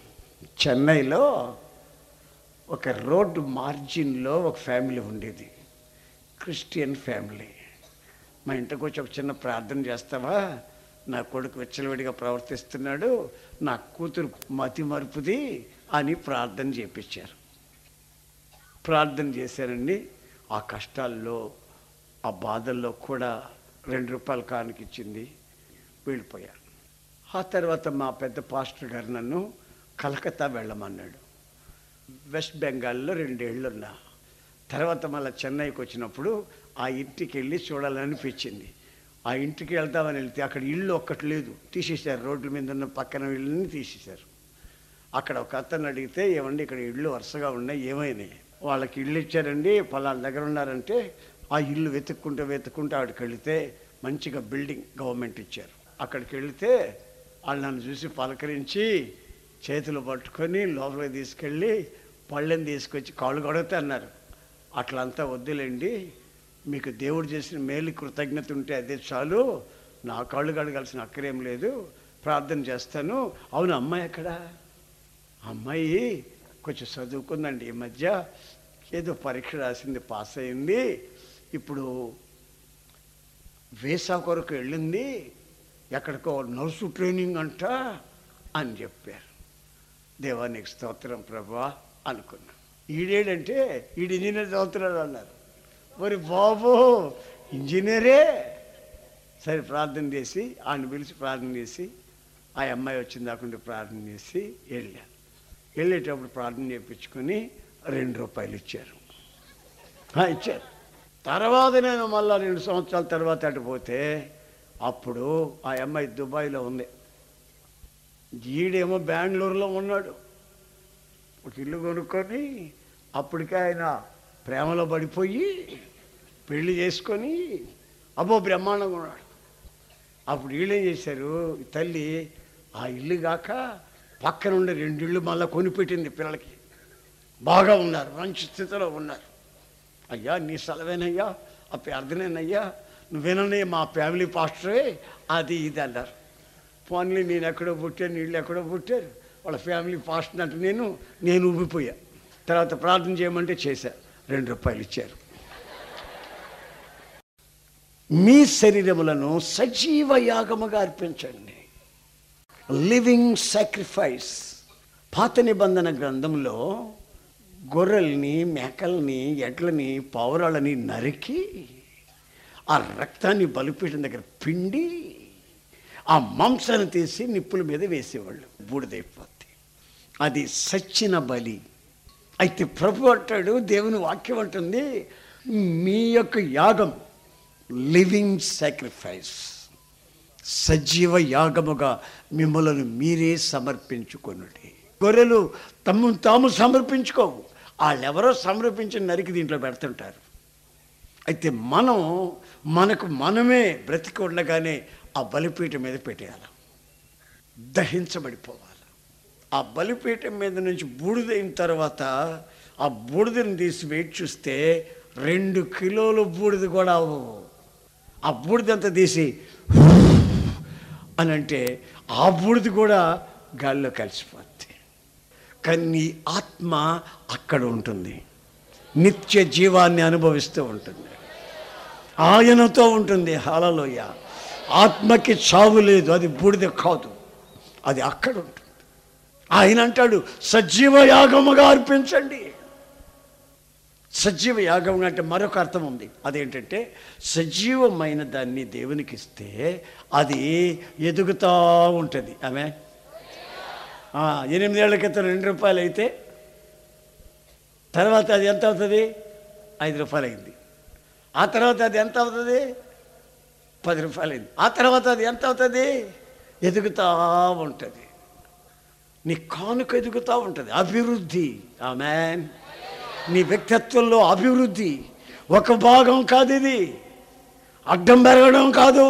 చెన్నైలో ఒక రోడ్డు మార్జిన్లో ఒక ఫ్యామిలీ ఉండేది క్రిస్టియన్ ఫ్యామిలీ మా ఇంటికి వచ్చి ఒక చిన్న ప్రార్థన చేస్తావా నా కొడుకు విచ్చలవిడిగా ప్రవర్తిస్తున్నాడు నా కూతురు మతి మరుపుది అని ప్రార్థన చేపించారు ప్రార్థన చేశానండి ఆ కష్టాల్లో ఆ బాధల్లో కూడా రెండు రూపాయల కానుక ఇచ్చింది వెళ్ళిపోయారు ఆ తర్వాత మా పెద్ద పాస్టర్ గారు నన్ను కలకత్తా వెళ్ళమన్నాడు వెస్ట్ బెంగాల్లో రెండేళ్ళు ఉన్నా తర్వాత మళ్ళీ చెన్నైకి వచ్చినప్పుడు ఆ ఇంటికి వెళ్ళి చూడాలనిపించింది ఆ ఇంటికి వెళ్దామని వెళ్తే అక్కడ ఇల్లు ఒక్కటి లేదు తీసేశారు రోడ్ల మీద ఉన్న పక్కన ఇళ్ళని తీసేశారు అక్కడ ఒక అతను అడిగితే ఏమండి ఇక్కడ ఇళ్ళు వరుసగా ఉన్నాయి ఏమైనాయి వాళ్ళకి ఇల్లు ఇచ్చారండి పలానా దగ్గర ఉన్నారంటే ఆ ఇల్లు వెతుక్కుంటూ వెతుక్కుంటూ ఆడికి వెళితే మంచిగా బిల్డింగ్ గవర్నమెంట్ ఇచ్చారు అక్కడికి వెళితే వాళ్ళు నన్ను చూసి పలకరించి చేతులు పట్టుకొని లోపలికి తీసుకెళ్ళి పళ్ళని తీసుకొచ్చి కాళ్ళు కొడితే అన్నారు అట్లంతా వద్దులేండి మీకు దేవుడు చేసిన మేలు కృతజ్ఞత ఉంటే అదే చాలు నా కాళ్ళు కడగాల్సిన అక్కరేం లేదు ప్రార్థన చేస్తాను అవును అమ్మాయి ఎక్కడా అమ్మాయి కొంచెం చదువుకుందండి ఈ మధ్య ఏదో పరీక్ష రాసింది పాస్ అయింది ఇప్పుడు వేసా కొరకు వెళ్ళింది ఎక్కడికో నర్సు ట్రైనింగ్ అంట అని చెప్పారు దేవానికి స్తోత్రం ప్రభా అనుకున్నా ఈడేడంటే ఈడు ఇంజనీర్ చదువుతున్నాడు అన్నారు మరి బాబు ఇంజనీరే సరే ప్రార్థన చేసి ఆయన పిలిచి ప్రార్థన చేసి ఆ అమ్మాయి వచ్చింది దాకుండా ప్రార్థన చేసి వెళ్ళాను వెళ్ళేటప్పుడు ప్రార్థన చేయించుకొని రెండు రూపాయలు ఇచ్చారు ఆ, ఇచ్చారు తర్వాత నేను మళ్ళా రెండు సంవత్సరాల తర్వాత అటు పోతే అప్పుడు ఆ అమ్మాయి దుబాయ్లో ఉంది ఈడేమో బెంగళూరులో ఉన్నాడు ఒక ఇల్లు కొనుక్కొని అప్పటికే ఆయన ప్రేమలో పడిపోయి పెళ్లి చేసుకొని అబ్బో బ్రహ్మాండంగా ఉన్నాడు అప్పుడు వీళ్ళేం చేశారు ఈ తల్లి ఆ ఇల్లు కాక పక్కన ఉండే రెండు ఇళ్ళు మళ్ళీ కొనిపెట్టింది పిల్లలకి బాగా ఉన్నారు మంచి స్థితిలో ఉన్నారు అయ్యా నీ సెలవేనయ్యా ఆ ప్రార్థనేనయ్యా నువ్వేనయ్యా మా ఫ్యామిలీ పాస్టరే అది ఇది అన్నారు పోన్లీ నేను ఎక్కడో పుట్టాను వీళ్ళు ఎక్కడో పుట్టారు వాళ్ళ ఫ్యామిలీ పాస్టర్ అంటే నేను నేను ఉబ్బిపోయా తర్వాత ప్రార్థన చేయమంటే చేశా రెండు రూపాయలు ఇచ్చారు మీ శరీరములను సజీవ యాగముగా అర్పించండి లివింగ్ సాక్రిఫైస్ పాత నిబంధన గ్రంథంలో గొర్రెల్ని మేకల్ని ఎడ్లని పావురాలని నరికి ఆ రక్తాన్ని బలిపీఠం దగ్గర పిండి ఆ మాంసాన్ని తీసి నిప్పుల మీద వేసేవాళ్ళు బూడిదైపోద్ది అది సచ్చిన బలి అయితే ప్రభు అంటాడు దేవుని వాక్యం అంటుంది మీ యొక్క యాగం లివింగ్ సాక్రిఫైస్ సజీవ యాగముగా మిమ్మల్ని మీరే సమర్పించుకొనుడి గొర్రెలు తమ్ము తాము సమర్పించుకోవు వాళ్ళెవరో సమర్పించి నరికి దీంట్లో పెడుతుంటారు అయితే మనం మనకు మనమే బ్రతికి ఉండగానే ఆ బలిపీఠం మీద పెట్టేయాలి దహించబడిపోవాలి ఆ బలిపీఠం మీద నుంచి బూడిదైన తర్వాత ఆ బూడిదని తీసి వెయిట్ చూస్తే రెండు కిలోలు బూడిద కూడా అవ్వవు ఆ బూడిదంతా తీసి అని అంటే ఆ బూడిద కూడా గాల్లో కలిసిపోద్ది కానీ నీ ఆత్మ అక్కడ ఉంటుంది నిత్య జీవాన్ని అనుభవిస్తూ ఉంటుంది ఆయనతో ఉంటుంది హాలలోయ ఆత్మకి చావు లేదు అది బూడిద కాదు అది అక్కడ ఉంటుంది ఆయన అంటాడు సజీవ యాగముగా అర్పించండి సజీవ యాగం అంటే మరొక అర్థం ఉంది అదేంటంటే సజీవమైన దాన్ని దేవునికి ఇస్తే అది ఎదుగుతూ ఉంటుంది ఆమె ఆ, ఎనిమిదేళ్ల క్రితం రెండు రూపాయలు అయితే తర్వాత అది ఎంత అవుతుంది ఐదు రూపాయలు అయింది ఆ తర్వాత అది ఎంత అవుతుంది పది రూపాయలు అయింది ఆ తర్వాత అది ఎంత అవుతుంది ఎదుగుతూ ఉంటుంది నీ కానుక ఎదుగుతూ ఉంటుంది అభివృద్ధి ఆమెన్ నీ వ్యక్తిత్వంలో అభివృద్ధి ఒక భాగం కాదు ఇది అడ్డం పెరగడం కాదు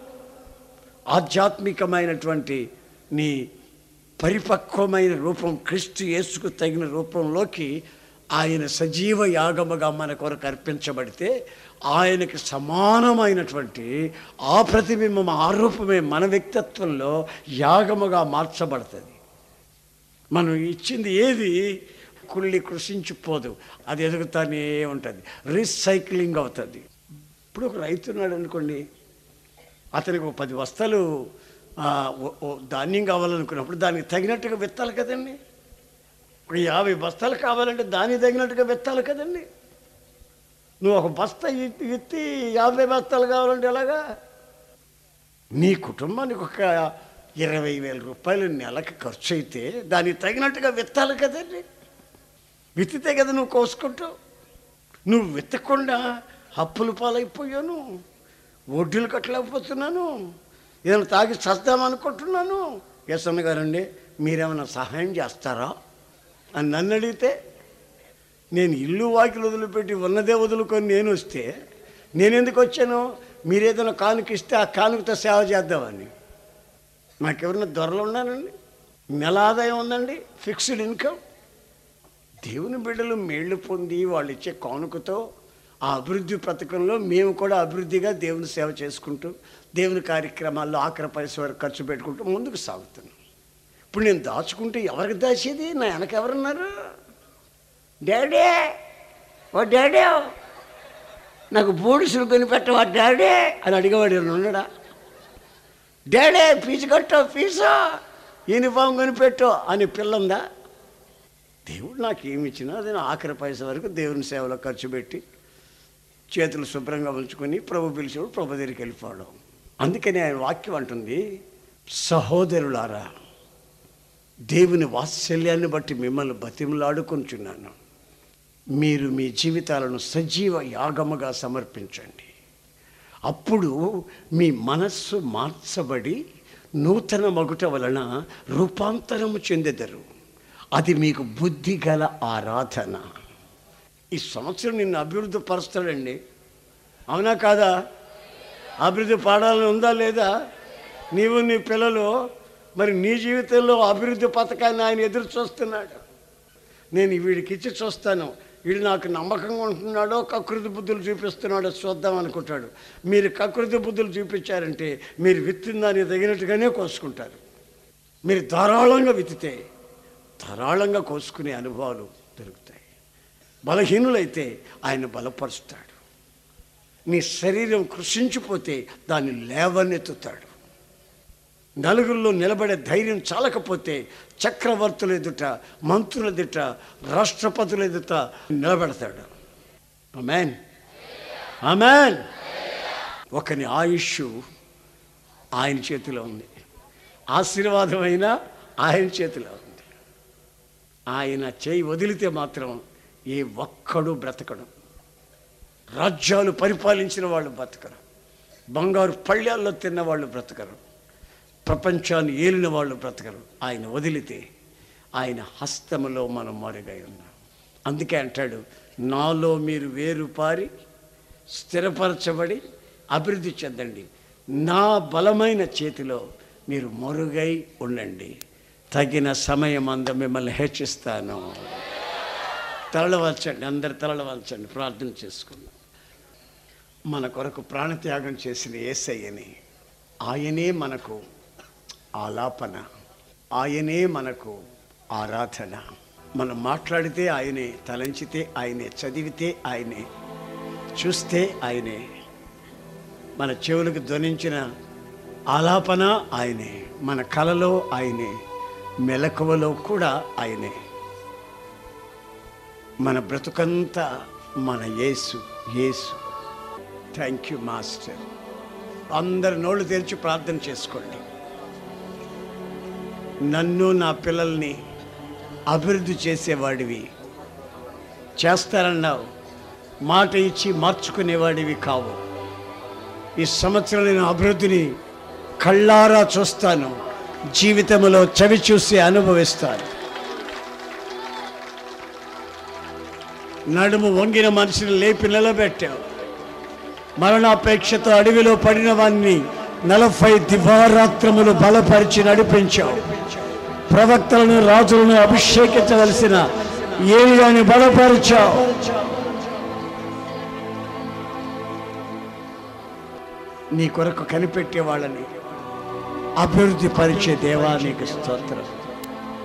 ఆధ్యాత్మికమైనటువంటి నీ పరిపక్వమైన రూపం క్రీస్తు యేసుకు తగిన రూపంలోకి ఆయన సజీవ యాగముగా మన కొరకు అర్పించబడితే ఆయనకి సమానమైనటువంటి ఆ ప్రతిబింబం ఆ రూపమే మన వ్యక్తిత్వంలో యాగముగా మార్చబడుతుంది మనం ఇచ్చింది ఏది కుళ్ళి కృషించిపోదు అది ఎదుగుతానే ఉంటుంది రీసైక్లింగ్ అవుతుంది ఇప్పుడు ఒక రైతు ఉన్నాడు అనుకోండి అతనికి ఒక పది బస్తాలు ఆ, ఓ- ఓ ధాన్యం కావాలనుకున్నప్పుడు దానికి తగినట్టుగా విత్తాలి కదండి ఒక యాభై బస్తాలు కావాలంటే దానికి తగినట్టుగా విత్తాలి కదండి నువ్వు ఒక బస్తా ఇ- విత్తి యాభై బస్తాలు కావాలంటే ఎలాగా నీ కుటుంబానికి ఒక ఇరవై వేల రూపాయలు నెలకి ఖర్చు అయితే దానికి తగినట్టుగా విత్తాలి కదండి విత్తితే కదా నువ్వు కోసుకుంటావు నువ్వు విత్తకుండా అప్పులు పాలైపోయాను వడ్డీలు కట్టలేకపోతున్నాను ఏదైనా తాగి చస్తామనుకుంటున్నాను యశన్న గారండి మీరేమైనా సహాయం చేస్తారా అని నన్ను అడిగితే నేను ఇల్లు వాకిలు వదిలిపెట్టి ఉన్నదే వదులుకొని నేను వస్తే నేను ఎందుకు వచ్చాను మీరేదైనా కానుక ఇస్తే ఆ కానుకతో సేవ చేద్దామని నాకెవరైనా దొరలు ఉన్నానండి నెల ఆదాయం ఉందండి ఫిక్స్డ్ ఇన్కమ్ దేవుని బిడ్డలు మేళ్లు పొంది వాళ్ళు ఇచ్చే కానుకతో ఆ అభివృద్ధి పథకంలో మేము కూడా అభివృద్ధిగా దేవుని సేవ చేసుకుంటూ దేవుని కార్యక్రమాల్లో ఆఖరి పైస వరకు ఖర్చు పెట్టుకుంటూ ముందుకు సాగుతున్నాం ఇప్పుడు నేను దాచుకుంటే ఎవరికి దాచేది నా వెనక ఎవరున్నారు డాడీ ఓ డాడీ నాకు బూడిసులు కొనిపెట్టవా డాడీ అని అడిగేవాడు ఎవరైనా ఉన్నాడా డాడీ ఫీజు కట్టో ఫీజు యూనిఫామ్ కొనిపెట్టు అని పిల్లందా దేవుడు నాకు ఏమి ఇచ్చినా అది నా ఆఖరి పైస వరకు దేవుని సేవలో ఖర్చు పెట్టి చేతులు శుభ్రంగా ఉంచుకొని ప్రభు పిలిచేవాడు ప్రభు దగ్గరికి వెళ్ళిపోవడం అందుకని ఆయన వాక్యం అంటుంది సహోదరులారా దేవుని వాత్సల్యాన్ని బట్టి మిమ్మల్ని బతిమలాడుకుంటున్నాను మీరు మీ జీవితాలను సజీవ యాగముగా సమర్పించండి అప్పుడు మీ మనస్సు మార్చబడి నూతన మగుట వలన రూపాంతరము చెందెదరు అది మీకు బుద్ధి గల ఆరాధన ఈ సంవత్సరం నిన్ను అభివృద్ధి పరుస్తాడండి అవునా కాదా అభివృద్ధి పాడాలని ఉందా లేదా నీవు నీ పిల్లలు మరి నీ జీవితంలో అభివృద్ధి పథకాన్ని ఆయన ఎదురు చూస్తున్నాడు నేను వీడికి ఇచ్చి చూస్తాను వీడు నాకు నమ్మకంగా ఉంటున్నాడో కకృతి బుద్ధులు చూపిస్తున్నాడో చూద్దాం అనుకుంటాడు మీరు కకృతి బుద్ధులు చూపించారంటే మీరు విత్తిన దానికి తగినట్టుగానే కోసుకుంటారు మీరు ధారాళంగా విత్తితే ధారాళంగా కోసుకునే అనుభవాలు దొరుకుతాయి బలహీనులైతే ఆయన బలపరుస్తాడు నీ శరీరం కృషించిపోతే దాన్ని లేవనెత్తుతాడు నలుగురిలో నిలబడే ధైర్యం చాలకపోతే చక్రవర్తుల ఎదుట మంత్రుల ఎదుట రాష్ట్రపతుల ఎదుట నిలబెడతాడు అమెన్ అమెన్ ఒకని ఆయుష్ ఆయన చేతిలో ఉంది ఆశీర్వాదమైన ఆయన చేతిలో ఉంది ఆయన చేయి వదిలితే మాత్రం ఏ ఒక్కడు బ్రతకడు రాజ్యాలు పరిపాలించిన వాళ్ళు బ్రతకరు బంగారు పళ్ళాల్లో తిన్న వాళ్ళు బ్రతకరు ప్రపంచాన్ని ఏలిన వాళ్ళు బ్రతకరు ఆయన వదిలితే ఆయన హస్తములో మనం మరుగై ఉన్నాం అందుకే అంటాడు నాలో మీరు వేరు పారి స్థిరపరచబడి అభివృద్ధి చెందండి నా బలమైన చేతిలో మీరు మరుగై ఉండండి తగిన సమయం అంద మిమ్మల్ని హెచ్చిస్తాను తరలవచ్చండి అందరు తరలవచ్చండి ప్రార్థన చేసుకుందాం మన కొరకు ప్రాణత్యాగం చేసిన ఏసయ్యని ఆయనే మనకు ఆలాపన ఆయనే మనకు ఆరాధన మనం మాట్లాడితే ఆయనే తలంచితే ఆయనే చదివితే ఆయనే చూస్తే ఆయనే మన చెవులకు ధ్వనించిన ఆలాపన ఆయనే మన కలలో ఆయనే మెలకువలో కూడా ఆయనే మన బ్రతుకంతా మన Yesu Yesu thank you master అందరు నోళ్ళు తెరిచి ప్రార్థన చేసుకోండి నన్ను నా పిల్లల్ని అభివృద్ధి చేసేవాడివి చేస్తారన్నావు మాట ఇచ్చి మార్చుకునేవాడివి కావు ఈ సంవత్సరం నేను అభివృద్ధిని కళ్ళారా చూస్తాను జీవితంలో చవి చూసి అనుభవిస్తాను నడుము వంగిన మనిషిని లేపి నిలబెట్టావు మరణాపేక్షతో అడవిలో పడిన వాణ్ణి నలభై దివారాత్రములు బలపరిచి నడిపించావు ప్రవక్తలను రాజులను అభిషేకించవలసిన ఏలియాని బలపరిచావు నీ కొరకు కనిపెట్టే వాళ్ళని అభివృద్ధి పరిచే దేవా నీకు స్తోత్రం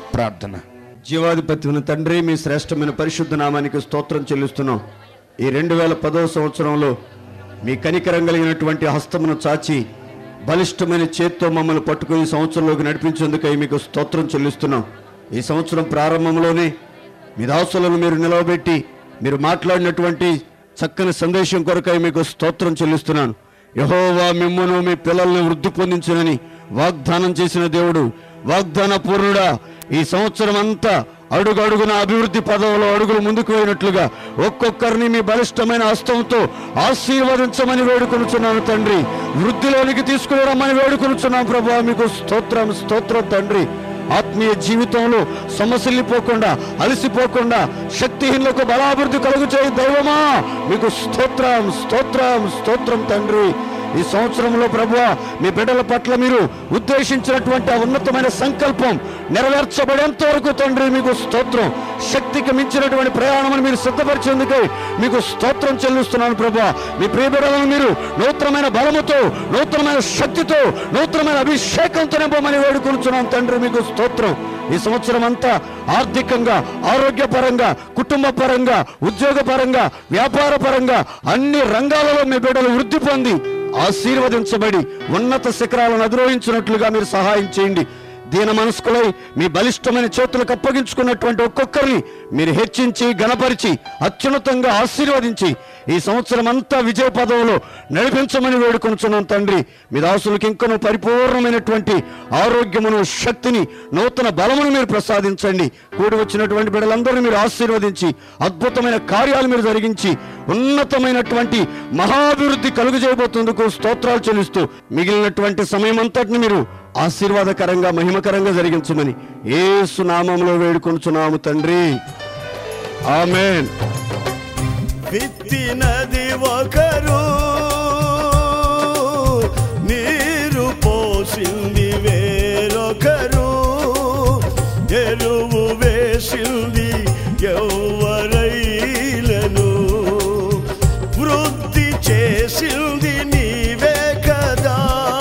ప్రార్థన జీవాధిపతి ఉన్న తండ్రి మీ శ్రేష్టమైన పరిశుద్ధ నామానికి స్తోత్రం చెల్లిస్తున్నాం ఈ రెండు వేల పదవ సంవత్సరంలో మీ కనికరం కలిగినటువంటి హస్తమును చాచి బలిష్టమైన చేత్తో మమ్మల్ని పట్టుకుని ఈ సంవత్సరంలోకి నడిపించేందుకై మీకు స్తోత్రం చెల్లిస్తున్నాం ఈ సంవత్సరం ప్రారంభంలోనే మీ దాసులను మీరు నిలవబెట్టి మీరు మాట్లాడినటువంటి చక్కని సందేశం కొరకై మీకు స్తోత్రం చెల్లిస్తున్నాను యహోవా మిమ్మును మీ పిల్లల్ని వృద్ధి పొందించునని వాగ్దానం చేసిన దేవుడు వాగ్దాన పూర్ణుడా ఈ సంవత్సరం అంతా అడుగు అడుగున అభివృద్ధి పదవులో అడుగులు ముందుకు పోయినట్లుగా ఒక్కొక్కరిని మీ బలిష్టమైన హస్తంతో ఆశీర్వదించమని వేడుకొనుచున్నాను తండ్రి వృద్ధిలోనికి తీసుకుని రమ్మని వేడుకొనుచున్నాను ప్రభు మీకు స్తోత్రం స్తోత్రం తండ్రి ఆత్మీయ జీవితంలో సమస్యలిపోకుండా అలసిపోకుండా శక్తిహీనులకు బలాభివృద్ధి కలుగు చేయి దైవమా మీకు స్తోత్రం స్తోత్రం స్తోత్రం తండ్రి ఈ సంవత్సరంలో ప్రభు మీ బిడ్డల పట్ల మీరు ఉద్దేశించినటువంటి ఆ ఉన్నతమైన సంకల్పం నెరవేర్చబడేంత వరకు తండ్రి మీకు స్తోత్రం శక్తికి మించినటువంటి ప్రయాణం మీరు సిద్ధపరిచేందుకై మీకు స్తోత్రం చెల్లిస్తున్నాను ప్రభు మీ ప్రియ బిడ్డలను మీరు నూతనమైన బలముతో నూతనమైన శక్తితో నూతనమైన అభిషేకంతో నింపమని వేడుకొనుచున్నాను తండ్రి మీకు స్తోత్రం ఈ సంవత్సరం అంతా ఆర్థికంగా ఆరోగ్యపరంగా కుటుంబ పరంగా ఉద్యోగ పరంగా వ్యాపార పరంగా అన్ని రంగాలలో మీ బిడ్డలు వృద్ధి పొంది ఆశీర్వదించబడి ఉన్నత శిఖరాలను అధిరోహించినట్లుగా మీరు సహాయం చేయండి దీన మనస్కులై మీ బలిష్టమైన చేతులకు అప్పగించుకున్నటువంటి ఒక్కొక్కరిని మీరు హెచ్చించి గణపరిచి అత్యున్నతంగా ఆశీర్వదించి ఈ సంవత్సరం అంతా విజయ పదవులో నడిపించమని వేడుకొనుచున్నాం తండ్రి మీ దాసులకు ఇంకనూ పరిపూర్ణమైనటువంటి ఆరోగ్యమును శక్తిని నూతన బలమును మీరు ప్రసాదించండి కూడి వచ్చినటువంటి బిడ్డలందరినీ మీరు ఆశీర్వదించి అద్భుతమైన కార్యాలు మీరు జరిగించి ఉన్నతమైనటువంటి మహాభివృద్ధి కలుగు చేయబోతుందుకు స్తోత్రాలు చెల్లిస్తూ మిగిలినటువంటి సమయం అంతటిని మీరు ఆశీర్వాదకరంగా మహిమకరంగా జరిగించమని ఏసు నామంలో వేడుకొనుచున్నాము తండ్రి ఆమెన్ విత్తినది ఒకరు నీరు పోసింది వేరొకరు ఎరువు వేసింది ఎవరైలను వృద్ధి చేసింది నీవే కదా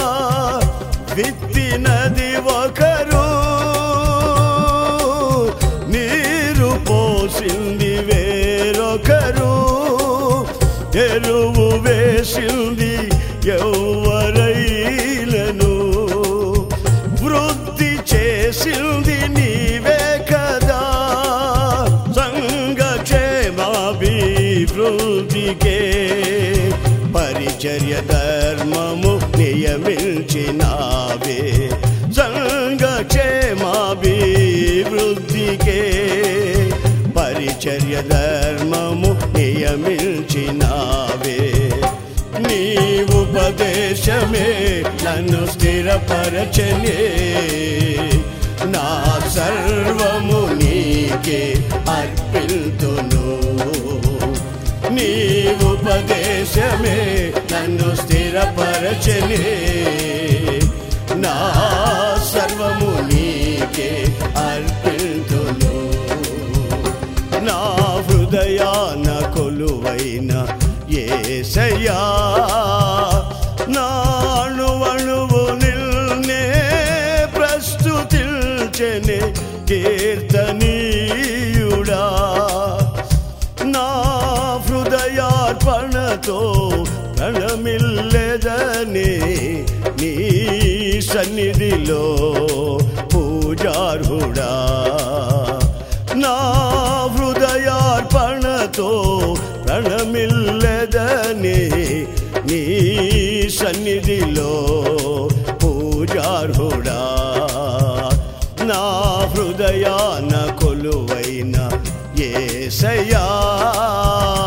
విత్తినది ఒకరు నీరు పోసింది వేరొకరు ఎరువు వేసింది ఎవరైలను వృద్ధి చేసింది నీవే కదా సంఘక్షేమాభివృద్ధికే పరిచర్య ధర్మము నియమించినావే సంఘక్షేమాభివృద్ధికే పరిచర్య ధర్మము నియమించినావే నీ ఉపదేశమే నన్ను స్థిరపరచనే నా సర్వము నీకే అర్పిల్తును నీ ఉపదేశమే నన్ను స్థిరపరచనే నా సర్వము నీకే అర్పిల్తును నా హృదయాన కొలువైన ఏసయ్యా నా అణువణువు నిల్నే ప్రస్తుతిల్చెనే కీర్తనీయుడా నా హృదయార్పణతో ప్రణమిల్లెదని నీ సన్నిధిలో పూజార్హుడా నా హృదయార్పణతో ప్రణమిల్లెదని నీ సన్నిధిలో పూజార్హుడా నా హృదయాన కొలువైన ఏసయ్యా